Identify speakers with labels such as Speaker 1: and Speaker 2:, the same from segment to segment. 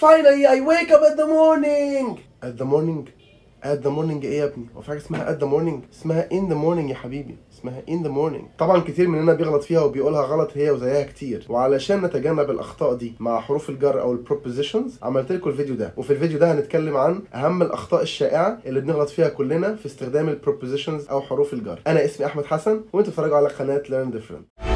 Speaker 1: finally I wake up at the morning at the morning at the morning ايه يا ابني هو في حاجه اسمها at the morning اسمها in the morning يا حبيبي اسمها in the morning طبعا كتير مننا بيغلط فيها وبيقولها غلط هي وزيها كتير وعلشان نتجنب الاخطاء دي مع حروف الجر او البروبوزيشنز عملت لكم الفيديو ده وفي الفيديو ده هنتكلم عن اهم الاخطاء الشائعه اللي بنغلط فيها كلنا في استخدام البروبوزيشنز او حروف الجر انا اسمي احمد حسن وانتوا بتتفرجوا على قناه learn different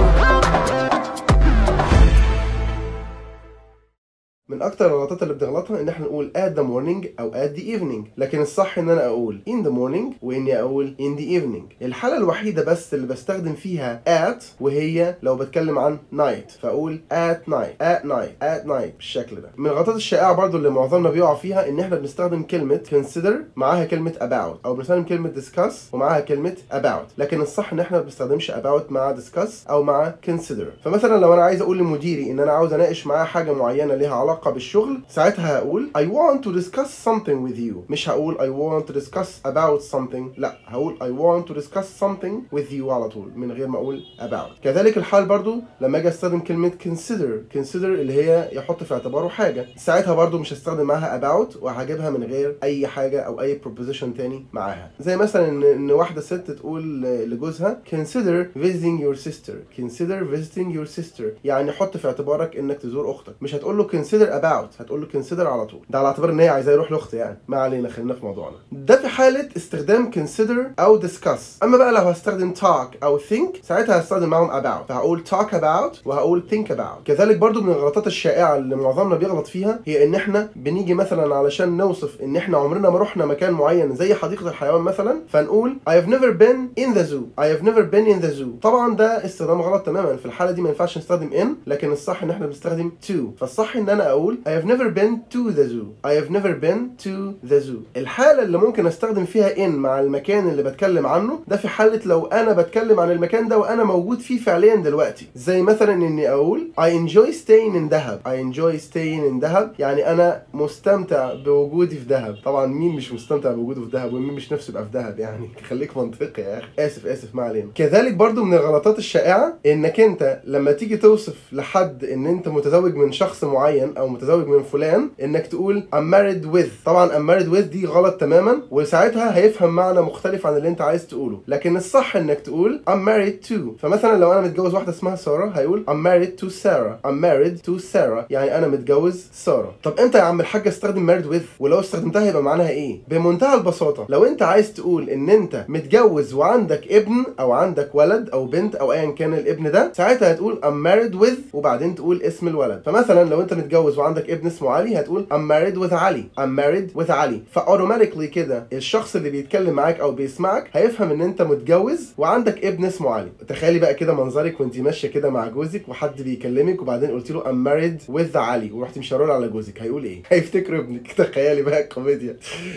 Speaker 1: من اكتر الغلطات اللي بنغلطها ان احنا نقول at the morning او at the evening لكن الصح ان انا اقول in the morning واني اقول in the evening الحالة الوحيدة بس اللي بستخدم فيها at وهي لو بتكلم عن night فاقول at night at night at night بالشكل ده من الغلطات الشائعة برضو اللي معظمنا بيقع فيها ان احنا بنستخدم كلمة consider معاها كلمة about او بنستخدم كلمة discuss ومعاها كلمة about لكن الصح ان احنا ما بنستخدمش about مع discuss او مع consider فمثلا لو انا عايز اقول لمديري ان انا عاوز اناقش معاه حاجة معينة ليها علاقة بالشغل ساعتها هقول I want to discuss something with you مش هقول I want to discuss about something لا هقول I want to discuss something with you على طول من غير ما اقول about كذلك الحال برضو لما اجي استخدم كلمة consider consider اللي هي يحط في اعتباره حاجة ساعتها برضو مش هستخدم معاها about وهجيبها من غير اي حاجة او اي preposition تاني معاها زي مثلا ان ان واحدة ست تقول لجوزها consider visiting your sister consider visiting your sister يعني حط في اعتبارك انك تزور اختك مش هتقول له consider about هتقول له consider على طول ده على اعتبار ان هي عايزاه يروح لاختي يعني ما علينا خلينا في موضوعنا ده في حاله استخدام consider او discuss اما بقى لو هستخدم talk او think ساعتها هستخدم معاهم about فهقول talk about وهقول think about كذلك برضو من الغلطات الشائعه اللي معظمنا بيغلط فيها هي ان احنا بنيجي مثلا علشان نوصف ان احنا عمرنا ما رحنا مكان معين زي حديقه الحيوان مثلا فنقول I have never been in the zoo I have never been in the zoo طبعا ده استخدام غلط تماما في الحاله دي ما ينفعش نستخدم in لكن الصح ان احنا بنستخدم to فالصح ان انا اقول I have never been to the zoo I have never been to the zoo الحالة اللي ممكن استخدم فيها in مع المكان اللي بتكلم عنه ده في حالة لو انا بتكلم عن المكان ده وانا موجود فيه فعليا دلوقتي زي مثلا اني اقول I enjoy staying in دهب I enjoy staying in دهب يعني انا مستمتع بوجودي في دهب طبعا مين مش مستمتع بوجوده في دهب ومين مش نفسه يبقى في دهب يعني خليك منطقي يا اخي اسف اسف ما علينا كذلك برضو من الغلطات الشائعة انك انت لما تيجي توصف لحد ان انت متزوج من شخص معين او متزوج من فلان انك تقول I'm married with طبعا I'm married with دي غلط تماما وساعتها هيفهم معنى مختلف عن اللي انت عايز تقوله لكن الصح انك تقول I'm married to فمثلا لو انا متجوز واحده اسمها ساره هيقول I'm married to Sarah I'm married to Sarah يعني انا متجوز ساره طب انت يا عم الحاج استخدم married with ولو استخدمتها يبقى معناها ايه بمنتهى البساطه لو انت عايز تقول ان انت متجوز وعندك ابن او عندك ولد او بنت او ايا كان الابن ده ساعتها هتقول I'm married with وبعدين تقول اسم الولد فمثلا لو انت متجوز وعندك ابن اسمه علي هتقول I'm married with علي I'm married with علي فاوتوماتيكلي كده الشخص اللي بيتكلم معاك او بيسمعك هيفهم ان انت متجوز وعندك ابن اسمه علي تخيلي بقى كده منظرك وانت ماشيه كده مع جوزك وحد بيكلمك وبعدين قلت له I'm married with علي ورحتي مشاور على جوزك هيقول ايه هيفتكر ابنك تخيلي بقى الكوميديا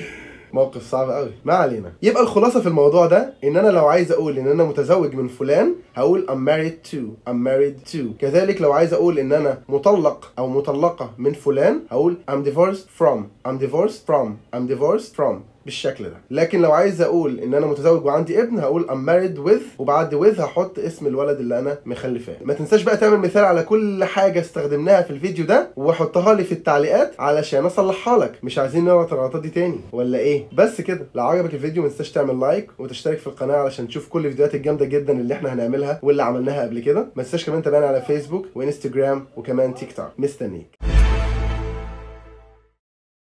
Speaker 1: موقف صعب قوي ما علينا يبقى الخلاصه في الموضوع ده ان انا لو عايز اقول ان انا متزوج من فلان هقول I'm married to I'm married to كذلك لو عايز اقول ان انا مطلق او مطلقه من فلان هقول I'm divorced from I'm divorced from I'm divorced from بالشكل ده لكن لو عايز اقول ان انا متزوج وعندي ابن هقول I'm married with وبعد with هحط اسم الولد اللي انا مخلفاه ما تنساش بقى تعمل مثال على كل حاجه استخدمناها في الفيديو ده وحطها لي في التعليقات علشان اصلحها لك مش عايزين نغلط الغلطات دي تاني ولا ايه بس كده لو عجبك الفيديو ما تنساش تعمل لايك وتشترك في القناه علشان تشوف كل الفيديوهات الجامده جدا اللي احنا هنعملها واللي عملناها قبل كده ما تنساش كمان تابعنا على فيسبوك وانستجرام وكمان تيك توك مستنيك